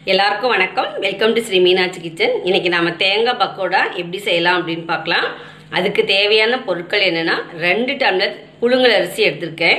எல்லாருக்கும் வணக்கம் welcome to Sri Meenakshi kitchen இன்னைக்கு நாம தேங்காய் பக்கோடா எப்படி செய்யலாம் அப்படின்னு பார்க்கலாம் அதுக்கு தேவையான பொருட்கள் என்னன்னா ரெண்டு டம்ளர் புழுங்கல் அரிசி எடுத்திருக்கேன்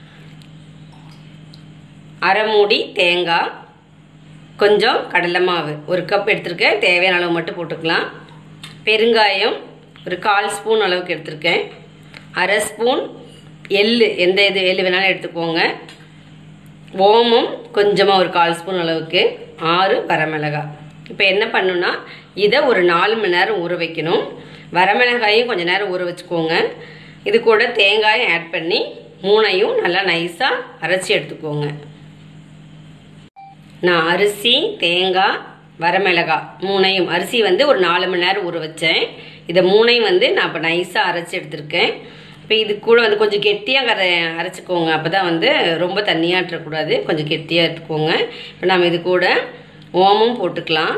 அரை மூடி தேங்காய் கொஞ்சம் கடலை மாவு ஒரு கப் எடுத்திருக்கேன் தேவையான அளவு மட்டும் போட்டுக்கலாம் பெருங்காயம் ஒரு கால் ஸ்பூன் அளவுக்கு எடுத்திருக்கேன் அரை ஸ்பூன் எள்ளு எந்த இது எள்ளு வேணாலும் எடுத்துக்கோங்க ஓமம் கொஞ்சமாக ஒரு கால் ஸ்பூன் அளவுக்கு ஆறு வரமிளகாய் இப்போ என்ன பண்ணுன்னா இதை ஒரு நாலு மணி நேரம் ஊற வைக்கணும் வரமிளகாயும் கொஞ்ச நேரம் ஊற வச்சுக்கோங்க இது கூட தேங்காயும் ஆட் பண்ணி மூணையும் நல்லா நைஸாக அரைச்சி எடுத்துக்கோங்க நான் அரிசி தேங்காய் வரமிளகாய் மூணையும் அரிசி வந்து ஒரு நாலு மணி நேரம் ஊற வச்சேன் இதை மூணையும் வந்து நான் இப்போ நைஸாக அரைச்சி எடுத்திருக்கேன் இப்போ இது கூட வந்து கொஞ்சம் கெட்டியாக கரை அரைச்சிக்கோங்க அப்போ தான் வந்து ரொம்ப தண்ணியாட்டக்கூடாது கொஞ்சம் கெட்டியாக எடுத்துக்கோங்க இப்போ நம்ம இது கூட ஓமம் போட்டுக்கலாம்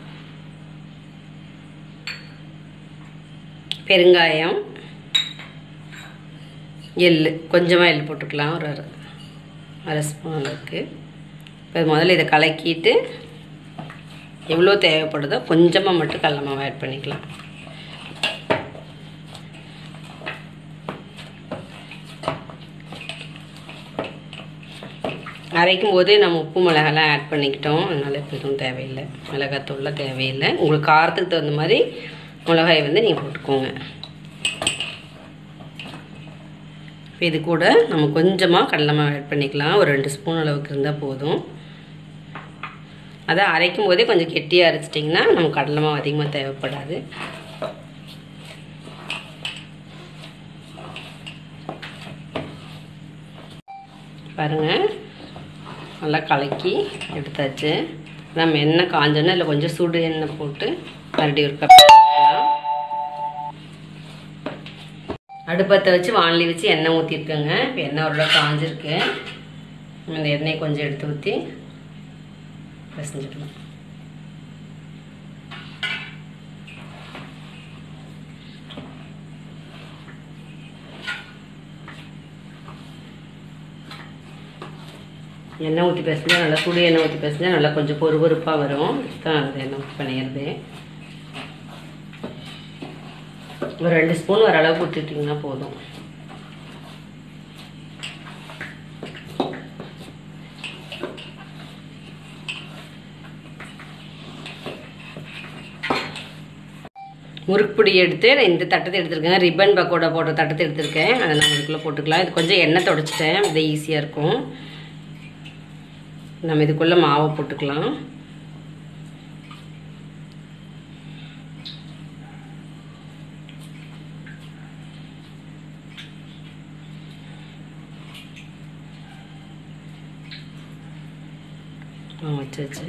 பெருங்காயம் எள்ளு கொஞ்சமாக எள்ளு போட்டுக்கலாம் ஒரு அரை அரை ஸ்பூன் அளவுக்கு இப்போ முதல்ல இதை கலக்கிட்டு எவ்வளோ தேவைப்படுதோ கொஞ்சமாக மட்டும் கடல மாவு ஆட் பண்ணிக்கலாம் அரைக்கும் போது நம்ம உப்பு மிளகாலாம் ஆட் பண்ணிக்கிட்டோம் அதனால் இப்போ எதுவும் தேவையில்லை மிளகாத்தூள்லாம் தேவையில்லை உங்களுக்கு காரத்துக்கு தகுந்த மாதிரி மிளகாய் வந்து நீங்கள் போட்டுக்கோங்க இப்போ இது கூட நம்ம கொஞ்சமாக கடலை மாவு ஆட் பண்ணிக்கலாம் ஒரு ரெண்டு ஸ்பூன் அளவுக்கு இருந்தால் போதும் அதை அரைக்கும் போதே கொஞ்சம் கெட்டியாக அரைச்சிட்டிங்கன்னா நம்ம கடலை மாவு அதிகமாக தேவைப்படாது பாருங்கள் நல்லா கலக்கி எடுத்தாச்சு நம்ம எண்ணெய் காஞ்சோன்னா இல்லை கொஞ்சம் சுடு எண்ணெய் போட்டு மறுபடியும் ஒரு கப் அடுப்பத்தை வச்சு வானலி வச்சு எண்ணெய் ஊற்றிருக்கேங்க இப்போ எண்ணெய் ஓரளவு காஞ்சிருக்கு இந்த எண்ணெய் கொஞ்சம் எடுத்து ஊற்றி பிசைஞ்சிக்கலாம் எண்ணெய் ஊற்றி பேசினா நல்லா சுடு எண்ணெய் ஊற்றி பேசினா நல்லா கொஞ்சம் பொறுபொறுப்பாக வரும் தான் அந்த எண்ணெய் ஊற்றி பண்ணிடுறது ஒரு ரெண்டு ஸ்பூன் வர அளவுக்கு ஊற்றிட்டிங்கன்னா போதும் முறுக்கு பொடி எடுத்து இந்த தட்டத்தை எடுத்துருக்கேன் ரிப்பன் பக்கோடா போட்ட தட்டத்தை எடுத்திருக்கேன் அதை நான் இதுக்குள்ளே போட்டுக்கலாம் இது கொஞ்சம் எண்ணெய் தொடச்சிட்டேன் இது ஈஸியாக இருக்கும் நம்ம இதுக்குள்ளே மாவை போட்டுக்கலாம் வச்சாச்சு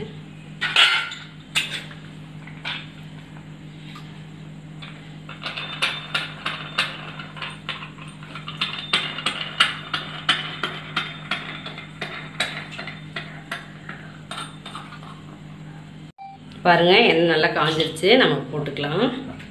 பாருங்க எண்ணெய் நல்லா காஞ்சிருச்சு நம்ம போட்டுக்கலாம்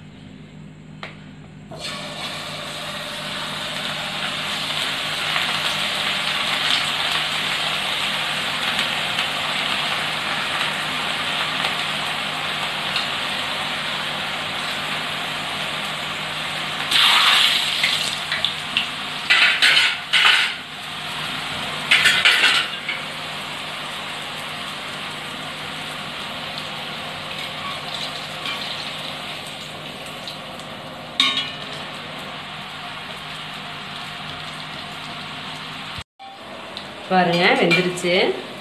பாருங்க வெந்துருச்சு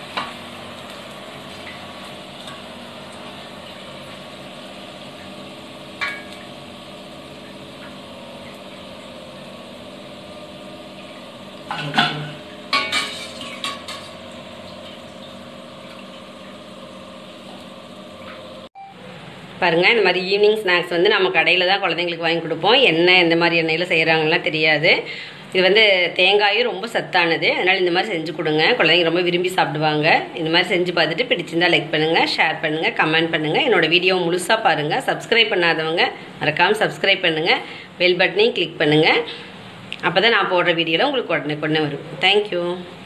பாருங்கள் இந்த மாதிரி ஈவினிங் ஸ்நாக்ஸ் வந்து நம்ம கடையில் தான் குழந்தைங்களுக்கு வாங்கி கொடுப்போம் எண்ணெய் எந்த மாதிரி எண்ணெயில் செய்கிறாங்கலாம் தெரியாது இது வந்து தேங்காயும் ரொம்ப சத்தானது அதனால் இந்த மாதிரி செஞ்சு கொடுங்க குழந்தைங்க ரொம்ப விரும்பி சாப்பிடுவாங்க இந்த மாதிரி செஞ்சு பார்த்துட்டு பிடிச்சிருந்தா லைக் பண்ணுங்கள் ஷேர் பண்ணுங்கள் கமெண்ட் பண்ணுங்கள் என்னோடய வீடியோ முழுசாக பாருங்கள் சப்ஸ்கிரைப் பண்ணாதவங்க மறக்காமல் சப்ஸ்கிரைப் பண்ணுங்கள் பெல் பட்டனையும் கிளிக் பண்ணுங்கள் அப்போ தான் நான் போடுற வீடியோவில் உங்களுக்கு உடனே உடனே வரும் தேங்க்யூ